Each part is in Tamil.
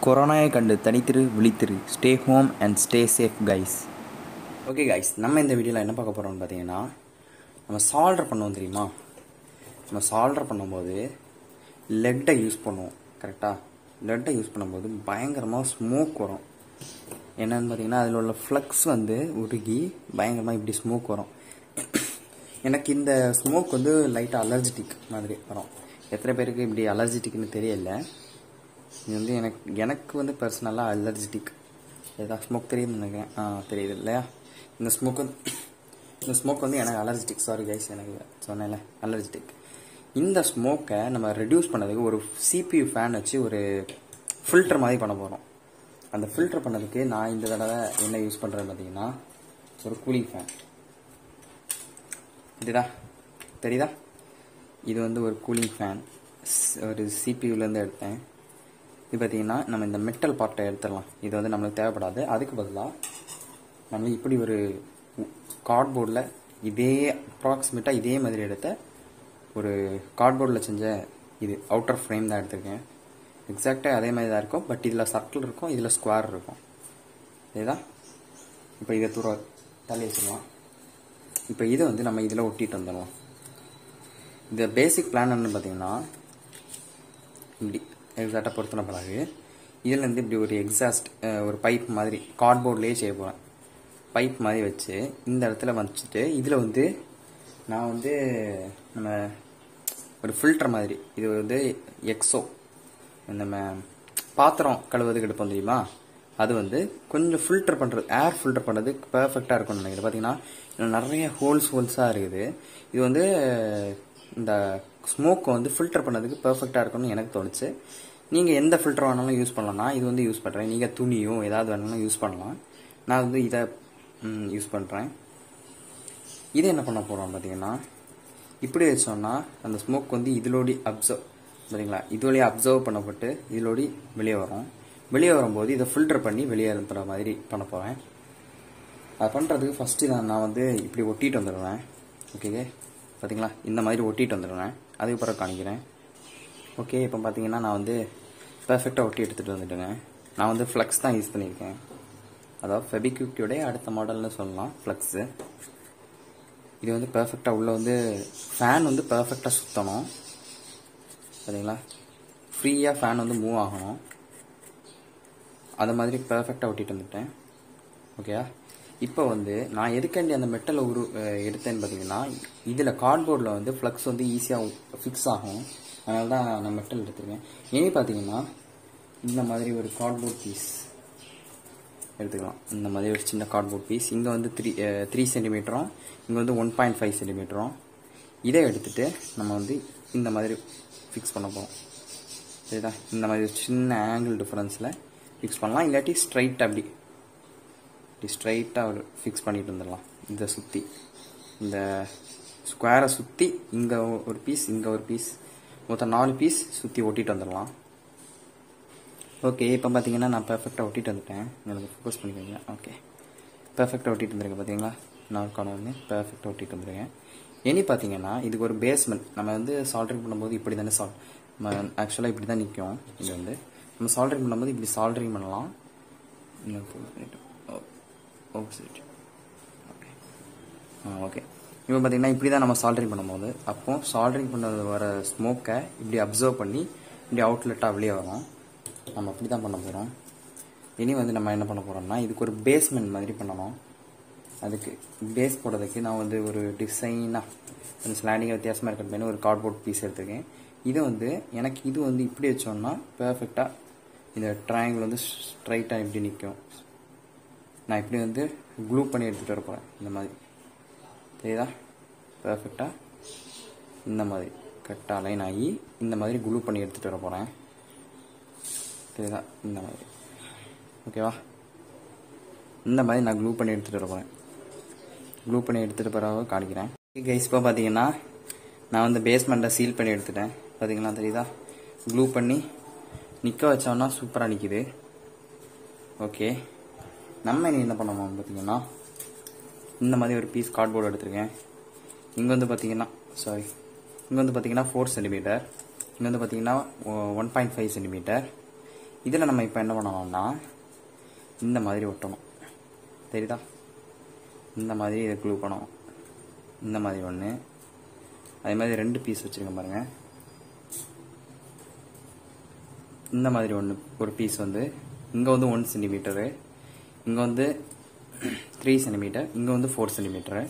கொரோனாவை கண்டு தனித்திரு விழித்திரு stay home and stay safe guys okay guys நம்ம இந்த வீடியோவில் என்ன பார்க்க போகிறோம்னு பார்த்தீங்கன்னா நம்ம சால்டர் பண்ணுவோம் தெரியுமா நம்ம சால்டர் பண்ணும்போது லெட்டை யூஸ் பண்ணுவோம் கரெக்டாக லெட்டை யூஸ் பண்ணும்போது பயங்கரமாக ஸ்மோக் வரும் என்னன்னு பார்த்தீங்கன்னா அதில் உள்ள ஃப்ளக்ஸ் வந்து உருகி பயங்கரமாக இப்படி ஸ்மோக் வரும் எனக்கு இந்த ஸ்மோக் வந்து லைட்டாக அலர்ஜிட்டிக் மாதிரி வரும் எத்தனை பேருக்கு இப்படி அலர்ஜிட்டிக்னு தெரியல இது வந்து எனக்கு எனக்கு வந்து பர்சனலாக அலர்ஜிட்டிக் ஏதாவது ஸ்மோக் தெரியுதுன்னு நினைக்கிறேன் ஆ தெரியுது இல்லையா இந்த ஸ்மோக் வந்து இந்த ஸ்மோக் வந்து எனக்கு அலர்ஜிட்டிக் சாரி கைஸ் எனக்கு சொன்னேன்ல அலர்ஜிட்டிக் இந்த ஸ்மோக்கை நம்ம ரெடியூஸ் பண்ணதுக்கு ஒரு சிபியூ ஃபேன் வச்சு ஒரு ஃபில்டர் மாதிரி பண்ண போகிறோம் அந்த ஃபில்டர் பண்ணதுக்கு நான் இந்த தடவை என்ன யூஸ் பண்ணுறேன்னு பார்த்தீங்கன்னா ஒரு கூலிங் ஃபேன் இதுடா தெரியுதா இது வந்து ஒரு கூலிங் ஃபேன் ஒரு சிபியூலேருந்து எடுத்தேன் இது பார்த்தீங்கன்னா நம்ம இந்த மெட்டல் பார்ட்டை எடுத்துடலாம் இது வந்து நம்மளுக்கு தேவைப்படாது அதுக்கு பதிலாக நம்ம இப்படி ஒரு கார்ட்போர்டில் இதே அப்ராக்சிமேட்டாக இதே மாதிரி எடுத்த ஒரு கார்ட்போர்டில் செஞ்ச இது அவுட்டர் ஃப்ரேம் தான் எடுத்திருக்கேன் எக்ஸாக்டாக அதே மாதிரி தான் இருக்கும் பட் இதில் சர்க்கிள் இருக்கும் இதில் ஸ்கொயர் இருக்கும் இதுதான் இப்போ இதை தூர தள்ளி வச்சிடலாம் இப்போ இதை வந்து நம்ம இதில் ஒட்டிட்டு வந்துடலாம் இந்த பேசிக் பிளான் என்னன்னு பார்த்தீங்கன்னா இப்படி எக்ஸாக்டாக பொருத்தின பிறகு இதுலேருந்து இப்படி ஒரு எக்ஸாஸ்ட் ஒரு பைப் மாதிரி கார்ட்போர்ட்லேயே செய்ய போகிறேன் பைப் மாதிரி வச்சு இந்த இடத்துல வச்சுட்டு இதில் வந்து நான் வந்து நம்ம ஒரு ஃபில்டர் மாதிரி இது வந்து எக்ஸோ நம்ம பாத்திரம் கழுவுறதுக்கு எடுப்போம் தெரியுமா அது வந்து கொஞ்சம் ஃபில்டர் பண்ணுறது ஏர் ஃபில்டர் பண்ணுறதுக்கு பர்ஃபெக்டாக இருக்கும்னு நினைக்கிறேன் பார்த்தீங்கன்னா இதில் நிறைய ஹோல்ஸ் ஹோல்ஸாக இருக்குது இது வந்து இந்த ஸ்மோக்கை வந்து ஃபில்டர் பண்ணதுக்கு பர்ஃபெக்டாக இருக்கும்னு எனக்கு தோணுச்சு நீங்கள் எந்த ஃபில்டர் வேணாலும் யூஸ் பண்ணலாம் இது வந்து யூஸ் பண்ணுறேன் நீங்கள் துணியோ ஏதாவது வேணாலும் யூஸ் பண்ணலாம் நான் வந்து இதை யூஸ் பண்ணுறேன் இதை என்ன பண்ண போகிறோம் பார்த்தீங்கன்னா இப்படி வச்சோம்னா அந்த ஸ்மோக் வந்து இதோடி அப்சர்வ் சரிங்களா இதோடய அப்சர்வ் பண்ணப்பட்டு இதோடி வெளியே வரும் வெளியே வரும்போது இதை ஃபில்டர் பண்ணி வெளியே அனுப்புகிற மாதிரி பண்ண போகிறேன் அது பண்ணுறதுக்கு ஃபஸ்ட்டு நான் நான் வந்து இப்படி ஒட்டிட்டு வந்துடுவேன் ஓகே பார்த்தீங்களா இந்த மாதிரி ஒட்டிட்டு வந்துடுவேன் அதுக்கு பிறகு காணிக்கிறேன் ஓகே இப்போ பார்த்தீங்கன்னா நான் வந்து பர்ஃபெக்டாக ஒட்டி எடுத்துகிட்டு வந்துட்டேங்க நான் வந்து ஃப்ளக்ஸ் தான் யூஸ் பண்ணியிருக்கேன் அதாவது ஃபெபிக்யூக்கியோடைய அடுத்த மாடல்னு சொல்லலாம் ஃப்ளக்ஸு இது வந்து பர்ஃபெக்டாக உள்ளே வந்து ஃபேன் வந்து பர்ஃபெக்டாக சுற்றணும் சரிங்களா ஃப்ரீயாக ஃபேன் வந்து மூவ் ஆகணும் அது மாதிரி பர்ஃபெக்டாக ஒட்டிட்டு வந்துட்டேன் ஓகேயா இப்போ வந்து நான் எதுக்காண்டி அந்த மெட்டலை உரு எடுத்தேன்னு பார்த்தீங்கன்னா இதில் கார்ட்போர்டில் வந்து ஃப்ளக்ஸ் வந்து ஈஸியாக ஃபிக்ஸ் ஆகும் அதனால தான் நான் மெட்டல் எடுத்துருக்கேன் ஏன் பார்த்தீங்கன்னா இந்த மாதிரி ஒரு கார்ட்போர்ட் பீஸ் எடுத்துக்கலாம் இந்த மாதிரி ஒரு சின்ன கார்ட்போர்ட் பீஸ் இங்கே வந்து த்ரீ த்ரீ சென்டிமீட்டரும் இங்கே வந்து ஒன் பாயிண்ட் ஃபைவ் சென்டிமீட்டரும் இதை எடுத்துகிட்டு நம்ம வந்து இந்த மாதிரி ஃபிக்ஸ் பண்ண போகிறோம் சரிதா இந்த மாதிரி சின்ன ஆங்கிள் டிஃப்ரென்ஸில் ஃபிக்ஸ் பண்ணலாம் இல்லாட்டி ஸ்ட்ரைட் அப்படி இப்படி ஸ்ட்ரைட்டாக ஒரு ஃபிக்ஸ் பண்ணிட்டு வந்துடலாம் இதை சுற்றி இந்த ஸ்கொயரை சுற்றி இங்கே ஒரு பீஸ் இங்கே ஒரு பீஸ் மொத்தம் நாலு பீஸ் சுற்றி ஒட்டிட்டு வந்துடலாம் ஓகே இப்போ பார்த்தீங்கன்னா நான் பர்ஃபெக்டாக ஒட்டிட்டு வந்துட்டேன் எனக்கு ஃபோக்கஸ் பண்ணிக்கோங்க ஓகே பர்ஃபெக்டாக ஒட்டிட்டு வந்துருக்கேன் பார்த்தீங்களா நான் காணும் பர்ஃபெக்டாக ஒட்டிட்டு வந்துருக்கேன் இனி பார்த்தீங்கன்னா இதுக்கு ஒரு பேஸ்மெண்ட் நம்ம வந்து சால்ட்ரிங் பண்ணும்போது இப்படி தானே சால் நம்ம ஆக்சுவலாக இப்படி தான் நிற்கும் இது வந்து நம்ம சால்ட்ரிங் பண்ணும்போது இப்படி சால்ட்ரிங் பண்ணலாம் ஓகே ஆ ஓகே இப்போ பார்த்தீங்கன்னா இப்படி தான் நம்ம சால்ட்ரிங் பண்ணும்போது அப்போ சால்ட்ரிங் பண்ணது வர ஸ்மோக்கை இப்படி அப்சர்வ் பண்ணி இப்படி அவுட்லெட்டாக வெளியே வரும் நம்ம அப்படி தான் பண்ண போகிறோம் இனி வந்து நம்ம என்ன பண்ண போகிறோம்னா இதுக்கு ஒரு பேஸ்மெண்ட் மாதிரி பண்ணணும் அதுக்கு பேஸ் போடுறதுக்கு நான் வந்து ஒரு டிசைனாக கொஞ்சம் ஸ்லாண்டிங்காக வித்தியாசமாக இருக்கிற ஒரு கார்ட்போர்ட் பீஸ் எடுத்திருக்கேன் இது வந்து எனக்கு இது வந்து இப்படி வச்சோம்னா பர்ஃபெக்டாக இந்த ட்ரையாங்கிள் வந்து ஸ்ட்ரைட்டாக இப்படி நிற்கும் நான் இப்படி வந்து க்ளூ பண்ணி எடுத்துகிட்டு வர போகிறேன் இந்த மாதிரி தெரியுதா பர்ஃபெக்டாக இந்த மாதிரி கரெக்டாக லைன் ஆகி இந்த மாதிரி க்ளூ பண்ணி எடுத்துகிட்டு வர போகிறேன் தெரியுதா இந்த மாதிரி ஓகேவா இந்த மாதிரி நான் க்ளூ பண்ணி எடுத்துகிட்டு வர போகிறேன் க்ளூ பண்ணி எடுத்துகிட்டு பிறகு காணிக்கிறேன் கைஸ் இப்போ பார்த்தீங்கன்னா நான் வந்து பேஸ்மெண்ட்டை சீல் பண்ணி எடுத்துட்டேன் பார்த்தீங்களா தெரியுதா க்ளூ பண்ணி நிற்க வச்சோன்னா சூப்பராக நிற்கிது ஓகே நம்ம இனி என்ன பண்ணுவோம் பார்த்தீங்கன்னா இந்த மாதிரி ஒரு பீஸ் கார்ட்போர்டு எடுத்திருக்கேன் இங்கே வந்து பார்த்தீங்கன்னா சாரி இங்கே வந்து பார்த்தீங்கன்னா ஃபோர் சென்டிமீட்டர் இங்கே வந்து பார்த்தீங்கன்னா ஒன் பாயிண்ட் ஃபைவ் சென்டிமீட்டர் இதில் நம்ம இப்போ என்ன பண்ணணும்னா இந்த மாதிரி ஒட்டணும் தெரியுதா இந்த மாதிரி இதை க்ளூ பண்ணணும் இந்த மாதிரி ஒன்று அதே மாதிரி ரெண்டு பீஸ் வச்சுருக்கேன் பாருங்கள் இந்த மாதிரி ஒன்று ஒரு பீஸ் வந்து இங்கே வந்து ஒன் சென்டிமீட்டரு இங்கே வந்து த்ரீ சென்டிமீட்டர் இங்கே வந்து ஃபோர் சென்டிமீட்டரு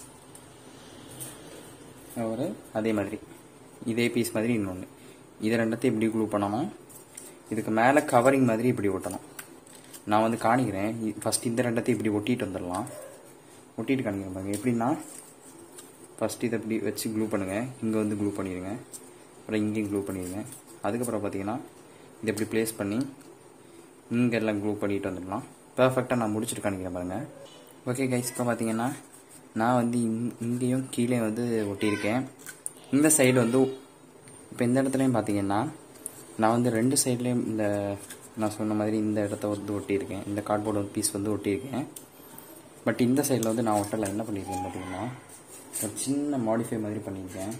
ஒரு அதே மாதிரி இதே பீஸ் மாதிரி இன்னொன்று இதை ரெண்டத்தையும் இப்படி க்ளூ பண்ணணும் இதுக்கு மேலே கவரிங் மாதிரி இப்படி ஒட்டணும் நான் வந்து காணிக்கிறேன் ஃபஸ்ட் இந்த ரெண்டத்தையும் இப்படி ஒட்டிட்டு வந்துடலாம் ஒட்டிட்டு காணிக்கிறேன் பாருங்க எப்படின்னா ஃபஸ்ட் இதை இப்படி வச்சு க்ளூ பண்ணுங்கள் இங்கே வந்து க்ளூ பண்ணிடுங்க அப்புறம் இங்கேயும் க்ளூ பண்ணிடுங்க அதுக்கப்புறம் பார்த்தீங்கன்னா இதை இப்படி ப்ளேஸ் பண்ணி இங்கே எல்லாம் க்ளூ பண்ணிட்டு வந்துடலாம் பர்ஃபெக்டாக நான் முடிச்சுட்டு காணிக்கிறேன் பாருங்கள் ஓகே கைஸ் இப்போ பார்த்தீங்கன்னா நான் வந்து இங் இங்கேயும் கீழே வந்து ஒட்டியிருக்கேன் இந்த சைடு வந்து இப்போ இந்த இடத்துலையும் பார்த்தீங்கன்னா நான் வந்து ரெண்டு சைட்லேயும் இந்த நான் சொன்ன மாதிரி இந்த இடத்த வந்து ஒட்டியிருக்கேன் இந்த கார்ட்போர்டு பீஸ் வந்து ஒட்டியிருக்கேன் பட் இந்த சைடில் வந்து நான் ஒட்டலை என்ன பண்ணியிருக்கேன் பார்த்தீங்கன்னா ஒரு சின்ன மாடிஃபை மாதிரி பண்ணியிருக்கேன்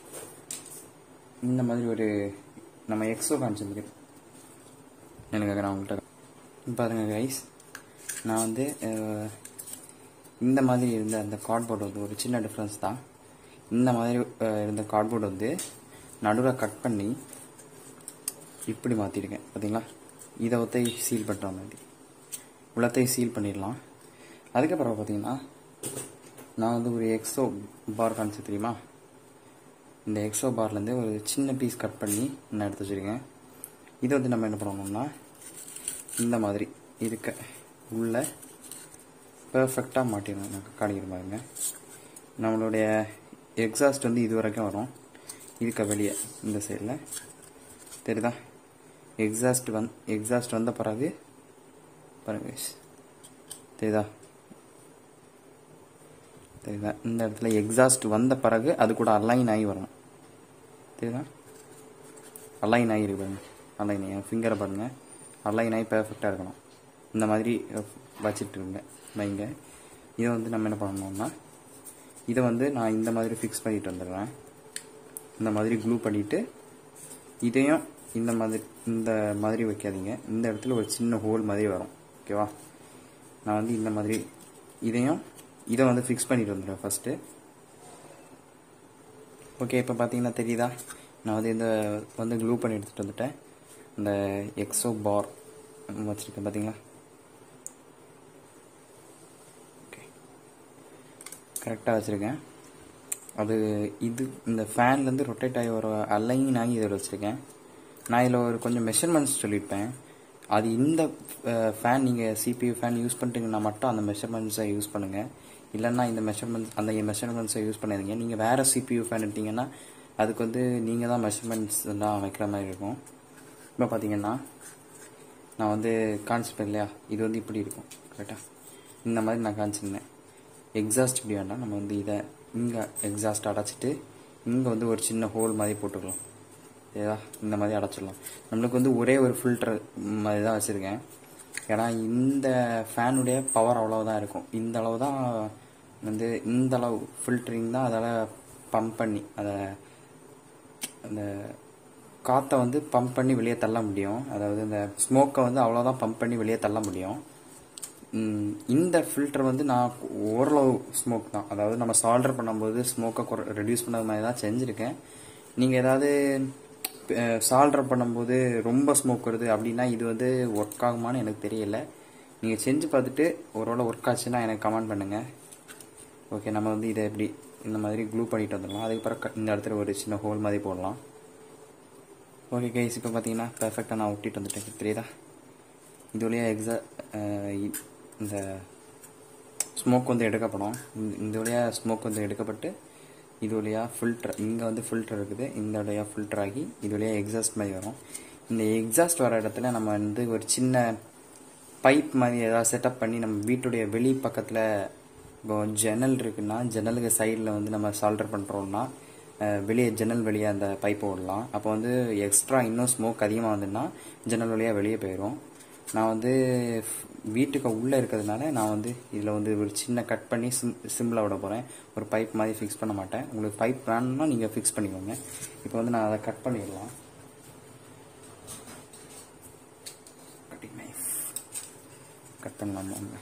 இந்த மாதிரி ஒரு நம்ம எக்ஸோ காமிச்சிருக்கு எனக்கு நான் உங்கள்கிட்ட பாருங்க கைஸ் நான் வந்து அஹ், இந்த மாதிரி இருந்த அந்த கார்ட்போர்டு வந்து ஒரு சின்ன டிஃப்ரென்ஸ் தான் இந்த மாதிரி அஹ், இருந்த கார்ட்போர்டு வந்து நடுவில் கட் பண்ணி இப்படி மாற்றிருக்கேன் பார்த்தீங்களா இதை ஒத்தை சீல் பண்ணுற மாதிரி உள்ளத்தையும் சீல் பண்ணிடலாம் அதுக்கப்புறம் பார்த்தீங்கன்னா நான் வந்து ஒரு எக்ஸோ பார் காமிச்சு தெரியுமா இந்த எக்ஸோ பார்லேருந்து ஒரு சின்ன பீஸ் கட் பண்ணி நான் எடுத்து வச்சுருக்கேன் இதை வந்து நம்ம என்ன பண்ணணும்னா இந்த மாதிரி இருக்க உள்ள பெர்ஃபெக்டாக மாட்டிடணும் எனக்கு காணிக்கிற பாருங்க நம்மளுடைய எக்ஸாஸ்ட் வந்து இது வரைக்கும் வரும் இதுக்கு வெளியே இந்த சைடில் தெரியுதா எக்ஸாஸ்ட் வந் எக்ஸாஸ்ட் வந்த பிறகு பாருங்க guys. தெரியுதா தெரியுதா இந்த இடத்துல எக்ஸாஸ்ட் வந்த பிறகு அது கூட அலைன் ஆகி வரணும் தெரியுதா அலைன் ஆகி இருக்கு பாருங்க அலைன் ஆகி ஃபிங்கரை பாருங்க அலைன் ஆகி பெர்ஃபெக்டாக இருக்கணும் இந்த மாதிரி அஹ், வச்சிட்டு இருங்க வைங்க இதை வந்து நம்ம என்ன பண்ணணும்னா இதை வந்து நான் இந்த மாதிரி ஃபிக்ஸ் பண்ணிட்டு வந்துடுறேன் இந்த மாதிரி க்ளூ பண்ணிட்டு இதையும் இந்த மாதிரி இந்த மாதிரி வைக்காதீங்க இந்த இடத்துல ஒரு சின்ன ஹோல் மாதிரி வரும் ஓகேவா நான் வந்து இந்த மாதிரி இதையும் இதை வந்து ஃபிக்ஸ் பண்ணிட்டு வந்துடுறேன் ஃபஸ்ட்டு ஓகே இப்போ பார்த்தீங்கன்னா தெரியுதா நான் வந்து இந்த வந்து க்ளூ பண்ணி எடுத்துகிட்டு வந்துட்டேன் இந்த எக்ஸோ பார் வச்சுருக்கேன் பார்த்தீங்களா ஓகே கரெக்டாக வச்சுருக்கேன் அது இது இந்த ஃபேன்லேருந்து ரொட்டேட் ஆகி வர அலைன் ஆகி இதில் வச்சுருக்கேன் நான் இதில் ஒரு கொஞ்சம் மெஷர்மெண்ட்ஸ் சொல்லியிருப்பேன் அது இந்த ஃபேன் நீங்கள் சிபியூ ஃபேன் யூஸ் பண்ணிட்டீங்கன்னா மட்டும் அந்த மெஷர்மெண்ட்ஸை யூஸ் பண்ணுங்கள் இல்லைன்னா இந்த மெஷர்மெண்ட்ஸ் அந்த மெஷர்மெண்ட்ஸை யூஸ் பண்ணாதீங்க நீங்கள் வேறு சிபியூ ஃபேன் எடுத்தீங்கன்னா அதுக்கு வந்து நீங்கள் தான் மெஷர்மெண்ட்ஸ் எல்லாம் வைக்கிற மாதிரி இருக்கும் இப்போ பார்த்தீங்கன்னா நான் வந்து காமிச்சிருப்பேன் இல்லையா இது வந்து இப்படி இருக்கும் கரெக்டாக இந்த மாதிரி நான் காமிச்சிருந்தேன் எக்ஸாஸ்ட் இப்படி வேண்டாம் நம்ம வந்து இதை இங்கே எக்ஸாஸ்ட் அடைச்சிட்டு இங்கே வந்து ஒரு சின்ன ஹோல் மாதிரி போட்டுக்கலாம் ஏதா இந்த மாதிரி அடைச்சிடலாம் நம்மளுக்கு வந்து ஒரே ஒரு ஃபில்டர் மாதிரி தான் வச்சுருக்கேன் ஏன்னா இந்த ஃபேனுடைய பவர் அவ்வளவுதான் இருக்கும் இந்த அளவு தான் வந்து இந்த அளவு ஃபில்டரிங் தான் அதால் பம்ப் பண்ணி அதை அந்த காற்றை வந்து பம்ப் பண்ணி வெளியே தள்ள முடியும் அதாவது இந்த ஸ்மோக்கை வந்து அவ்வளோதான் பம்ப் பண்ணி வெளியே தள்ள முடியும் ம், இந்த ஃபில்டர் வந்து நான் ஓரளவு ஸ்மோக் தான் அதாவது நம்ம சால்டர் பண்ணும்போது ஸ்மோக்கை குறை ரெடியூஸ் பண்ண மாதிரி தான் செஞ்சுருக்கேன் நீங்கள் ஏதாவது சால்டர் பண்ணும்போது ரொம்ப ஸ்மோக் வருது அப்படின்னா இது வந்து ஒர்க் ஆகுமான்னு எனக்கு தெரியல நீங்கள் செஞ்சு பார்த்துட்டு ஒருவேளை ஒர்க் ஆச்சுன்னா எனக்கு கமெண்ட் பண்ணுங்கள் ஓகே நம்ம வந்து இதை எப்படி இந்த மாதிரி க்ளூ பண்ணிட்டு வந்துடலாம் அதுக்கப்புறம் க- இந்த இடத்துல ஒரு சின்ன ஹோல் மாதிரி போடலாம் ஓகே கைஸ் இப்போ பார்த்தீங்கன்னா பெர்ஃபெக்டாக நான் ஒட்டிட்டு வந்துட்டேன் தெரியுதா இது வழியாக எக்ஸா இந்த ஸ்மோக் வந்து எடுக்கப்படும் இந்த- இந்த வழியாக ஸ்மோக் வந்து எடுக்கப்பட்டு இது வழியாக ஃபில்டர் இங்கே வந்து ஃபில்டர் இருக்குது இந்த வழியாக ஃபில்டர் ஆகி இது வழியாக எக்ஸாஸ்ட் மாதிரி வரும் இந்த எக்ஸாஸ்ட் வர இடத்துல நம்ம வந்து ஒரு சின்ன பைப் மாதிரி ஏதாவது செட்டப் பண்ணி நம்ம வீட்டுடைய வெளி பக்கத்தில் இப்போ ஜன்னல் இருக்குன்னா ஜன்னலுக்கு சைடில் வந்து நம்ம சால்டர் பண்ணுறோம்னா வெளியே ஜன்னல் வழியாக அந்த பைப்பை விடலாம் அப்போ வந்து எக்ஸ்ட்ரா இன்னும் ஸ்மோக் அதிகமாக வந்துன்னா ஜன்னல் வழியாக வெளியே போயிடும் நான் வந்து ஃப்- வீட்டுக்கு உள்ளே இருக்கிறதுனால நான் வந்து இதில் வந்து ஒரு சின்ன கட் பண்ணி சிம் சிம்பிளாக விட போகிறேன் ஒரு பைப் மாதிரி ஃபிக்ஸ் பண்ண மாட்டேன் உங்களுக்கு பைப் வேணும்னா நீங்கள் ஃபிக்ஸ் பண்ணிக்கோங்க இப்போ வந்து நான் அதை கட் பண்ணிடலாம் கட் பண்ணலாம் வாங்க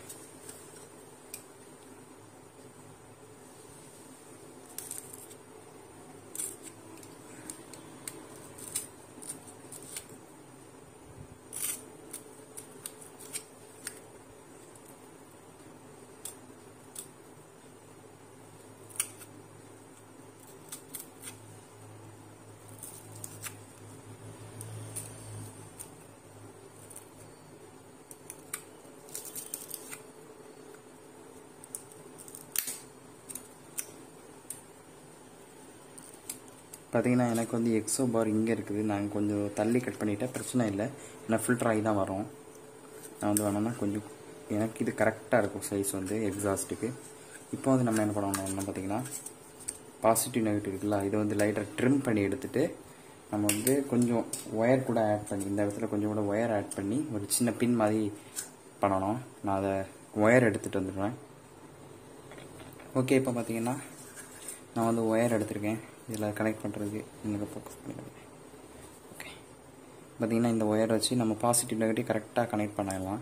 பார்த்தீங்கன்னா எனக்கு வந்து எக்ஸோ பார் இங்கே இருக்குது நான் கொஞ்சம் தள்ளி கட் பண்ணிட்டேன் பிரச்சனை இல்லை ஏன்னா ஃபில்டர் ஆகி தான் வரும் நான் வந்து வேணும்னா கொஞ்சம் எனக்கு இது கரெக்டாக இருக்கும் சைஸ் வந்து எக்ஸாஸ்ட்டுக்கு இப்போ வந்து நம்ம என்ன பண்ணணும்னா பார்த்தீங்கன்னா பாசிட்டிவ் நெகட்டிவ் இருக்குல்ல இதை வந்து லைட்டாக ட்ரிம் பண்ணி எடுத்துட்டு நம்ம வந்து கொஞ்சம் ஒயர் கூட ஆட் பண்ணி இந்த இடத்துல கொஞ்சம் கூட ஒயர் ஆட் பண்ணி ஒரு சின்ன பின் மாதிரி பண்ணணும் நான் அதை ஒயர் எடுத்துகிட்டு வந்துடுவேன் ஓகே இப்போ பார்த்தீங்கன்னா நான் வந்து ஒயர் எடுத்திருக்கேன் இதில் கனெக்ட் பண்ணுறதுக்கு உங்களுக்கு ஃபோக்கஸ் பண்ணிடுவேன் ஓகே பார்த்தீங்கன்னா இந்த ஒயர் வச்சு நம்ம பாசிட்டிவ் நெகட்டிவ் கரெக்டாக கனெக்ட் பண்ணிடலாம்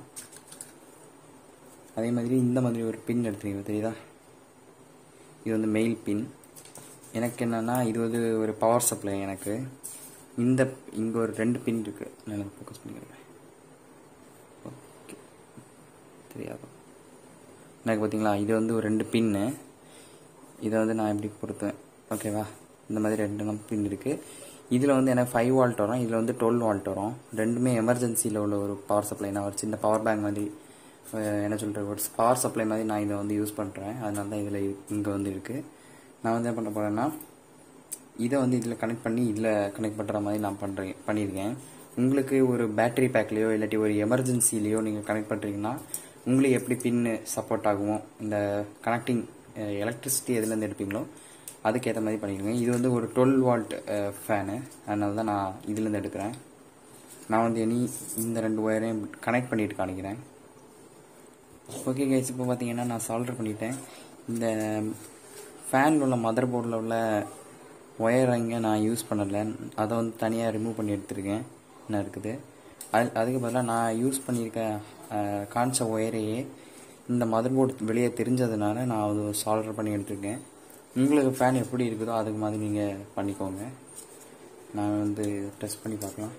அதே மாதிரி இந்த மாதிரி ஒரு பின் எடுத்துருக்கீங்க தெரியுதா இது வந்து மெயில் பின் எனக்கு என்னென்னா இது வந்து ஒரு பவர் சப்ளை எனக்கு இந்த இங்கே ஒரு ரெண்டு பின் இருக்குது நான் ஃபோக்கஸ் பண்ணிக்கிறேன் ஓகே தெரியாது எனக்கு பார்த்தீங்களா இது வந்து ஒரு ரெண்டு பின்னு இதை வந்து நான் எப்படி பொறுத்துவேன் ஓகேவா இந்த மாதிரி ரெண்டு நம்ம பின் இருக்குது இதில் வந்து எனக்கு ஃபைவ் வால்ட் வரும் இதில் வந்து டுவெல் வால்ட் வரும் ரெண்டுமே எமர்ஜென்சியில் உள்ள ஒரு பவர் சப்ளை நான் ஒரு சின்ன பவர் பேங்க் மாதிரி அஹ், என்ன சொல்கிறது ஒரு பவர் சப்ளை மாதிரி நான் இதை வந்து யூஸ் பண்ணுறேன் அதனால தான் இதில் இங்கே வந்து இருக்குது நான் வந்து என்ன பண்ண போகிறேன்னா இதை வந்து இதில் கனெக்ட் பண்ணி இதில் கனெக்ட் பண்ணுற மாதிரி நான் பண்ணுறேன் பண்ணியிருக்கேன் உங்களுக்கு ஒரு பேட்டரி பேக்லேயோ இல்லாட்டி ஒரு எமர்ஜென்சிலேயோ நீங்கள் கனெக்ட் பண்ணுறீங்கன்னா உங்களுக்கு எப்படி பின்னு சப்போர்ட் ஆகுமோ இந்த கனெக்டிங் எலக்ட்ரிசிட்டி எதுலேருந்து எடுப்பீங்களோ அதுக்கேற்ற மாதிரி பண்ணிக்கோங்க இது வந்து ஒரு டுவெல் வால்ட் ஃபேனு அதனால தான் நான் இதுலேருந்து எடுக்கிறேன் நான் வந்து இனி இந்த ரெண்டு ஒயரையும் கனெக்ட் பண்ணிட்டு காணிக்கிறேன் ஓகே கைஸ் இப்போ பார்த்தீங்கன்னா நான் சால்டர் பண்ணிட்டேன் இந்த ஃபேனில் உள்ள மதர் போர்டில் உள்ள ஒயரிங்க நான் யூஸ் பண்ணலை அதை வந்து தனியாக ரிமூவ் பண்ணி எடுத்திருக்கேன் என்ன இருக்குது அது அதுக்கு பதிலாக நான் யூஸ் பண்ணியிருக்க அஹ், காஞ்ச ஒயரையே இந்த மதர் போர்டு வெளியே தெரிஞ்சதுனால நான் அது சால்டர் பண்ணி எடுத்திருக்கேன் உங்களுக்கு ஃபேன் எப்படி இருக்குதோ அதுக்கு மாதிரி நீங்கள் பண்ணிக்கோங்க நான் வந்து டெஸ்ட் பண்ணி பார்க்கலாம்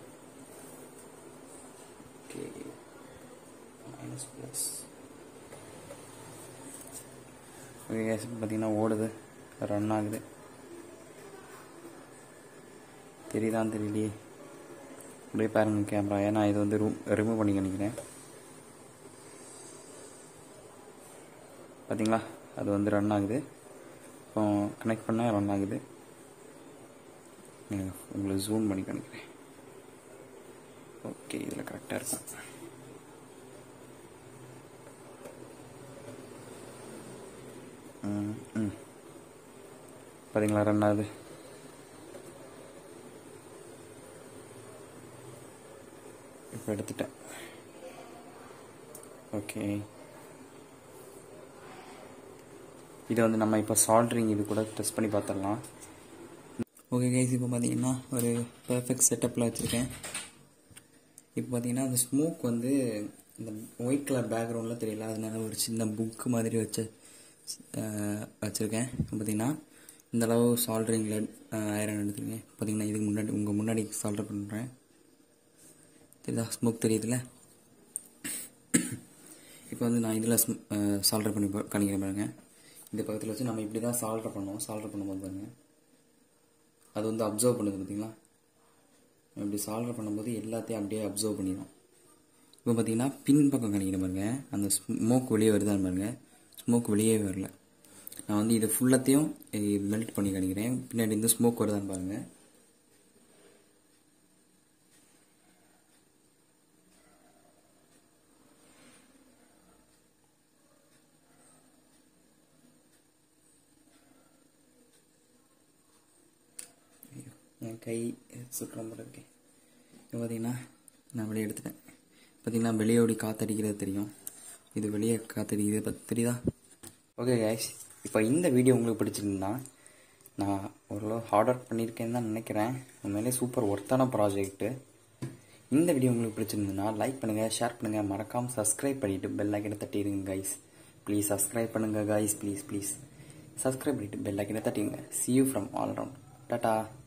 okay minus plus okay case பார்த்தீங்கன்னா ஓடுது ரன் ஆகுது தெரியுதான்னு தெரியலையே அப்படியே பாருங்க கேமரா ஏன்னா இது வந்து ரூம் ரிமூவ் பண்ணி நினைக்கிறேன் பார்த்தீங்களா அது வந்து ரன் ஆகுது இப்போ கனெக்ட் பண்ணால் ரன் ஆகுது இருங்க, உங்களுக்கு ஜூம் பண்ணி காமிக்கிறேன் ஓகே இதில் கரெக்டாக இருக்கும் ம் ம் பார்த்தீங்களா ரன் ஆகுது இப்போ எடுத்துட்டேன் ஓகே இதை வந்து நம்ம இப்போ சால்ட்ரிங் இது கூட டெஸ்ட் பண்ணி பார்த்துடலாம் ஓகே கைஸ் இப்போ பார்த்தீங்கன்னா ஒரு பெர்ஃபெக்ட் செட்டப்பில் வச்சுருக்கேன் இப்போ பார்த்தீங்கன்னா அந்த ஸ்மோக் வந்து இந்த ஒயிட் கலர் பேக்ரவுண்டில் தெரியல அதனால ஒரு சின்ன புக்கு மாதிரி வச்சு அஹ், வச்சுருக்கேன் இப்போ பார்த்தீங்கன்னா இந்த அளவு சால்ட்ரிங் லெட் ஐரன் எடுத்துருக்கேன் பார்த்தீங்கன்னா இதுக்கு முன்னாடி உங்கள் முன்னாடி சால்டர் பண்ணுறேன் தெரியுதா ஸ்மோக் தெரியுதுல்ல இப்போ வந்து நான் இதில் சால்டர் பண்ணி போ- காணிக்கிறேன் பாருங்க இந்த பக்கத்தில் வச்சு நம்ம இப்படி தான் சால்டர் பண்ணுவோம் சால்டர் பண்ணும்போது பாருங்க அது வந்து அப்சர்வ் பண்ணுது பார்த்தீங்களா நம்ம இப்படி சால்டர் பண்ணும்போது எல்லாத்தையும் அப்படியே அப்சர்வ் பண்ணிடும் இப்போ பார்த்தீங்கன்னா பின் பக்கம் காணிக்கிறேன் பாருங்க அந்த ஸ்மோக் வெளியே வருதான்னு பாருங்க ஸ்மோக் வெளியே வரல நான் வந்து இது ஃபுல்லத்தையும் மெல்ட் பண்ணி காணிக்கிறேன் பின்னாடி இந்த ஸ்மோக் வருதான்னு பாருங்க ஐயோ, என் கை சுற்றம் போல இருக்கேன் இப்போ பார்த்தீங்கன்னா நான் வெளியே எடுத்துட்டேன் பார்த்தீங்கன்னா வெளியோடி காத்தடிக்கிறது தெரியும் இது வெளியே காத்தடிக்கிறது பத்தி தெரியுதா ஓகே கைஸ் இப்போ இந்த வீடியோ உங்களுக்கு பிடிச்சிருந்தா நான் ஓரளவு ஹார்ட் ஒர்க் பண்ணியிருக்கேன்னு தான் நினைக்கிறேன் உண்மையிலே சூப்பர் ஒர்த்தான ப்ராஜெக்ட்டு இந்த வீடியோ உங்களுக்கு பிடிச்சிருந்ததுன்னா லைக் பண்ணுங்கள் ஷேர் பண்ணுங்கள் மறக்காமல் சப்ஸ்கிரைப் பண்ணிவிட்டு பெல் ஐக்கனை தட்டிடுங்க கைஸ் ப்ளீஸ் சப்ஸ்கிரைப் பண்ணுங்கள் கைஸ் ப்ளீஸ் ப்ளீஸ் சப்ஸ்கிரைப் பண்ணிவிட்டு பெல் ஐக்கனை தட்டிடுங்க see you from all around tata